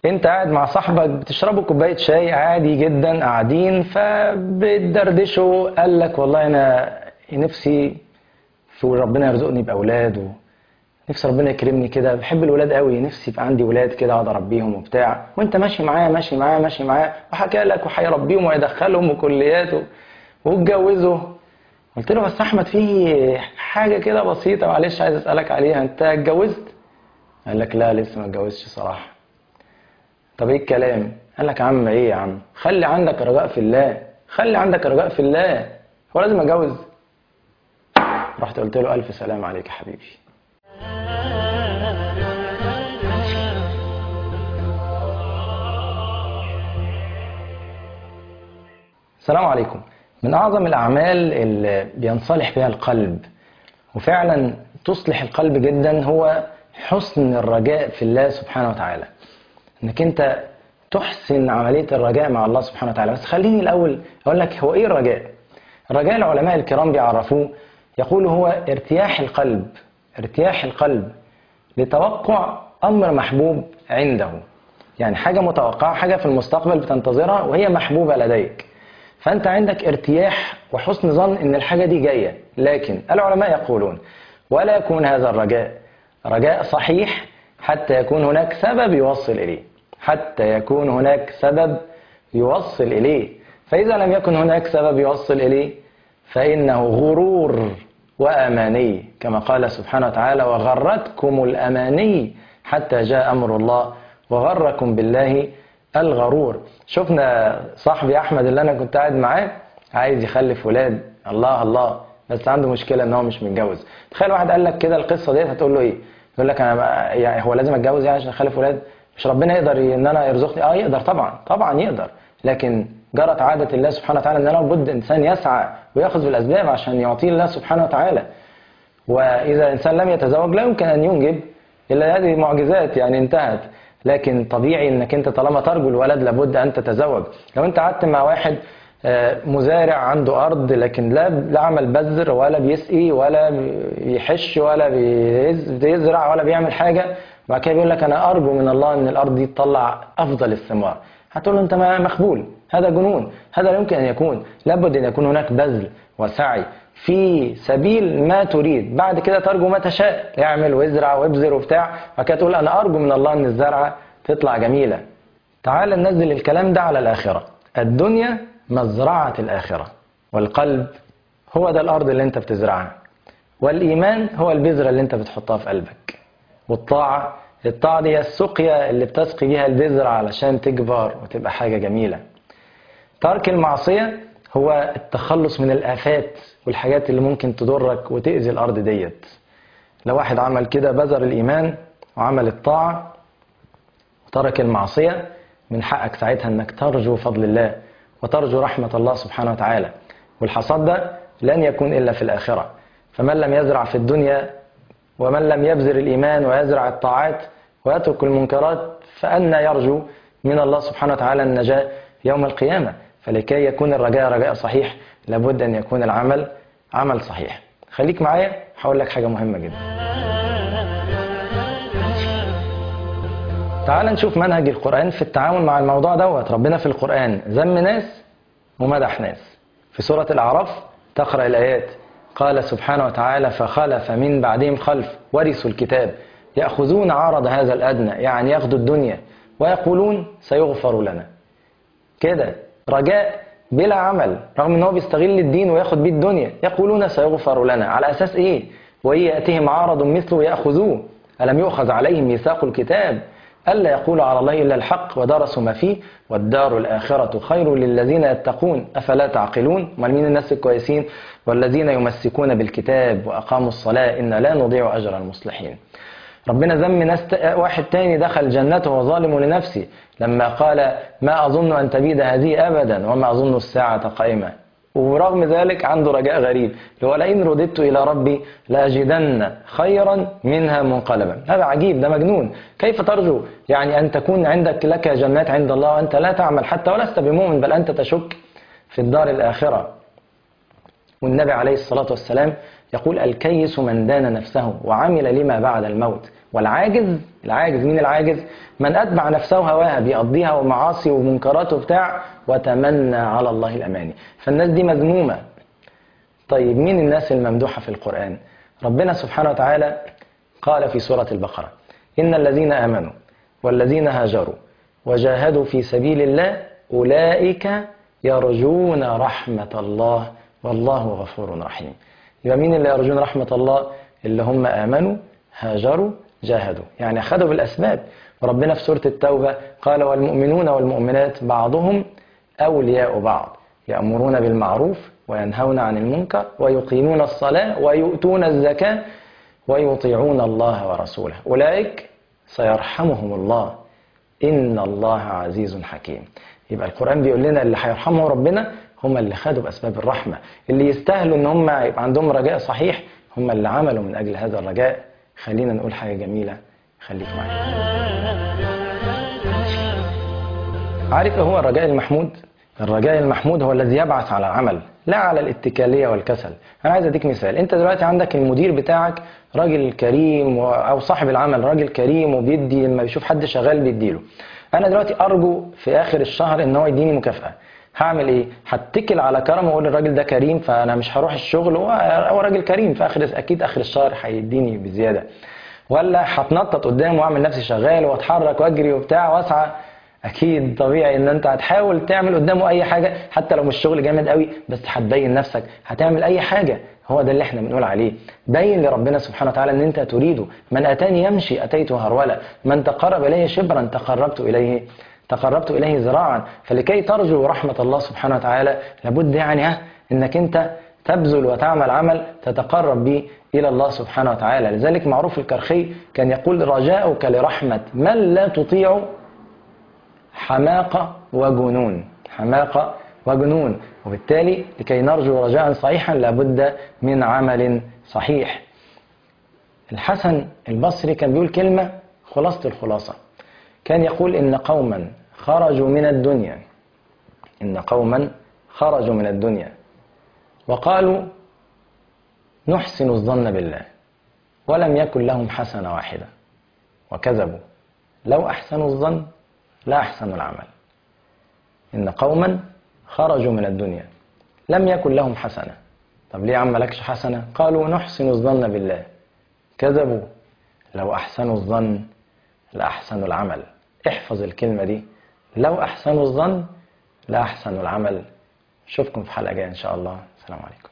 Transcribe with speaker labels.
Speaker 1: انت قاعد مع صاحبك بتشربوا كوبايه شاي عادي جدا قاعدين فبتدردشوا قال لك والله انا نفسي في ربنا يرزقني باولاد و... نفسي ربنا يكرمني كده بحب الولاد قوي نفسي يبقى عندي ولاد كده اقعد اربيهم وبتاع وانت ماشي معاه ماشي معاه ماشي معاه وحكى لك وهيربيهم ويدخلهم وكليات و- واتجوزوا قلت له بس احمد في حاجه كده بسيطه معلش عايز اسالك عليها انت اتجوزت قال لك لا لسه ما اتجوزتش صراحه طب ايه الكلام قال لك يا عم ايه يا عم خلي عندك رجاء في الله خلي عندك رجاء في الله هو لازم اتجوز رحت قلت له الف سلام عليك يا حبيبي السلام عليكم من أعظم الأعمال اللي بينصلح بها القلب وفعلا تصلح القلب جدا هو حسن الرجاء في الله سبحانه وتعالى انك انت تحسن عملية الرجاء مع الله سبحانه وتعالى بس خليني الأول أقول لك هو إيه الرجاء الرجاء العلماء الكرام بيعرفوه يقول هو ارتياح القلب ارتياح القلب لتوقع أمر محبوب عنده يعني حاجة متوقعة حاجة في المستقبل بتنتظرها وهي محبوبة لديك فأنت عندك ارتياح وحسن ظن إن الحاجة دي جاية لكن العلماء يقولون ولا يكون هذا الرجاء رجاء صحيح حتى يكون هناك سبب يوصل إليه حتى يكون هناك سبب يوصل إليه فإذا لم يكن هناك سبب يوصل إليه فإنه غرور وأماني كما قال سبحانه وتعالى وغرتكم الأماني حتى جاء أمر الله وغركم بالله الغرور شفنا صاحبي أحمد اللي أنا كنت قاعد معاه عايز يخلف ولاد الله الله بس عنده مشكلة إن هو مش متجوز تخيل واحد قال لك كده القصة ديت هتقول له إيه يقول لك أنا بقى- يعني هو لازم أتجوز يعني عشان أخلف ولاد مش ربنا يقدر ي- إن أنا يرزقني آه يقدر طبعا طبعا يقدر لكن جرت عادة الله سبحانه وتعالى إن لابد إنسان يسعى ويأخذ بالأسباب عشان يعطيه الله سبحانه وتعالى وإذا الإنسان لم يتزوج لا يمكن أن ينجب إلا هذه معجزات يعني انتهت لكن طبيعي انك انت طالما ترجو الولد لابد ان تتزوج لو انت قعدت مع واحد آه، مزارع عنده ارض لكن لا لا عمل بذر ولا بيسقي ولا بيحش ولا بيز- بيزرع ولا بيعمل حاجه وبعد كده بيقول لك انا ارجو من الله ان الارض دي تطلع افضل الثمار هتقول له انت ما- مخبول هذا جنون هذا لا يمكن ان يكون لابد ان يكون هناك بذل وسعي في سبيل ما تريد بعد كده ترجو ما تشاء اعمل وازرع وابذر وبتاع بعد كده تقول انا ارجو من الله ان الزرعه تطلع جميله تعال ننزل الكلام ده على الاخره الدنيا مزرعه الاخره والقلب هو ده الارض اللي انت بتزرعها والايمان هو البذره اللي انت بتحطها في قلبك والطاعه الطاعه دي هي السقيا اللي بتسقي بيها البذره علشان تكبر وتبقى حاجه جميله ترك المعصية هو التخلص من الآفات والحاجات اللي ممكن تضرك وتأذي الأرض ديت لو واحد عمل كده بذر الإيمان وعمل الطاعة وترك المعصية من حقك ساعتها أنك ترجو فضل الله وترجو رحمة الله سبحانه وتعالى والحصاد ده لن يكون إلا في الآخرة فمن لم يزرع في الدنيا ومن لم يبذر الإيمان ويزرع الطاعات ويترك المنكرات فأنا يرجو من الله سبحانه وتعالى النجاة يوم القيامة فلكي يكون الرجاء رجاء صحيح لابد أن يكون العمل عمل صحيح خليك معايا هقول لك حاجة مهمة جدا تعال نشوف منهج القرآن في التعامل مع الموضوع دوت ربنا في القرآن ذم ناس ومدح ناس في سورة الأعراف تقرأ الآيات قال سبحانه وتعالى فخلف من بعدهم خلف ورثوا الكتاب يأخذون عرض هذا الأدنى يعني ياخدوا الدنيا ويقولون سيغفر لنا كده رجاء بلا عمل رغم ان هو بيستغل الدين وياخد بيه الدنيا يقولون سيغفر لنا على اساس ايه وان ياتهم عرض مثله ياخذوه الم يؤخذ عليهم ميثاق الكتاب الا يقولوا على الله الا الحق ودرسوا ما فيه والدار الاخره خير للذين يتقون افلا تعقلون امال مين الناس الكويسين والذين يمسكون بالكتاب واقاموا الصلاه ان لا نضيع اجر المصلحين ربنا ذم ناس ت- واحد تاني دخل جنته وظالم لنفسه لما قال ما أظن أن تبيد هذه أبدا وما أظن الساعة قائمة ورغم ذلك عنده رجاء غريب اللي هو لئن رددت إلى ربي لأجدن خيرا منها منقلبا هذا عجيب ده مجنون كيف ترجو يعني أن تكون عندك لك جنات عند الله وأنت لا تعمل حتى ولست بمؤمن بل أنت تشك في الدار الآخرة والنبي عليه الصلاة والسلام يقول الكيس من دان نفسه وعمل لما بعد الموت والعاجز العاجز مين العاجز من أتبع نفسه هواها بيقضيها ومعاصي ومنكرات وبتاع وتمنى على الله الأماني فالناس دي مذمومة طيب مين الناس الممدوحة في القرآن ربنا سبحانه وتعالى قال في سورة البقرة إن الذين آمنوا والذين هاجروا وجاهدوا في سبيل الله أولئك يرجون رحمة الله والله غفور رحيم يبقى مين اللي يرجون رحمة الله اللي هم آمنوا هاجروا جاهدوا يعني أخذوا بالأسباب وربنا في سورة التوبة قال والمؤمنون والمؤمنات بعضهم أولياء بعض يأمرون بالمعروف وينهون عن المنكر ويقيمون الصلاة ويؤتون الزكاة ويطيعون الله ورسوله أولئك سيرحمهم الله إن الله عزيز حكيم يبقى القرآن بيقول لنا اللي هيرحمهم ربنا هم اللي خدوا بأسباب الرحمة اللي يستاهلوا إن هم يبقى عندهم رجاء صحيح هم اللي عملوا من أجل هذا الرجاء خلينا نقول حاجة جميلة خليك معايا عارف إيه هو الرجاء المحمود الرجاء المحمود هو الذي يبعث على العمل لا على الاتكالية والكسل أنا عايز أديك مثال أنت دلوقتي عندك المدير بتاعك راجل كريم و- أو صاحب العمل راجل كريم وبيدي لما بيشوف حد شغال بيديله أنا دلوقتي أرجو في آخر الشهر إن هو يديني مكافأة هعمل ايه؟ هتكل على كرمه واقول الراجل ده كريم فانا مش هروح الشغل هو هو راجل كريم في اخر اكيد اخر الشهر هيديني بزياده ولا هتنطط قدامه واعمل نفسي شغال واتحرك واجري وبتاع واسعى اكيد طبيعي ان انت هتحاول تعمل قدامه اي حاجه حتى لو مش شغل جامد قوي بس هتبين نفسك هتعمل اي حاجه هو ده اللي احنا بنقول عليه بين لربنا سبحانه وتعالى ان انت تريده من اتاني يمشي اتيته هرولا من تقرب اليه شبرا تقربت اليه تقربت اليه ذراعا فلكي ترجو رحمه الله سبحانه وتعالى لابد يعني ها انك انت تبذل وتعمل عمل تتقرب به إلى الله سبحانه وتعالى لذلك معروف الكرخي كان يقول رجاؤك لرحمة من لا تطيع حماقة وجنون حماقة وجنون وبالتالي لكي نرجو رجاء صحيحا لابد من عمل صحيح الحسن البصري كان بيقول كلمة خلاصة الخلاصة كان يقول إن قوما خرجوا من الدنيا إن قوما خرجوا من الدنيا وقالوا نحسن الظن بالله ولم يكن لهم حسنة واحدة وكذبوا لو أحسنوا الظن لا أحسنوا العمل إن قوما خرجوا من الدنيا لم يكن لهم حسنة طب ليه يا عم مالكش حسنة قالوا نحسن الظن بالله كذبوا لو أحسنوا الظن لأحسنوا العمل احفظ الكلمة دي لو أحسنوا الظن لأحسنوا العمل أشوفكم في حلقة جاية إن شاء الله السلام عليكم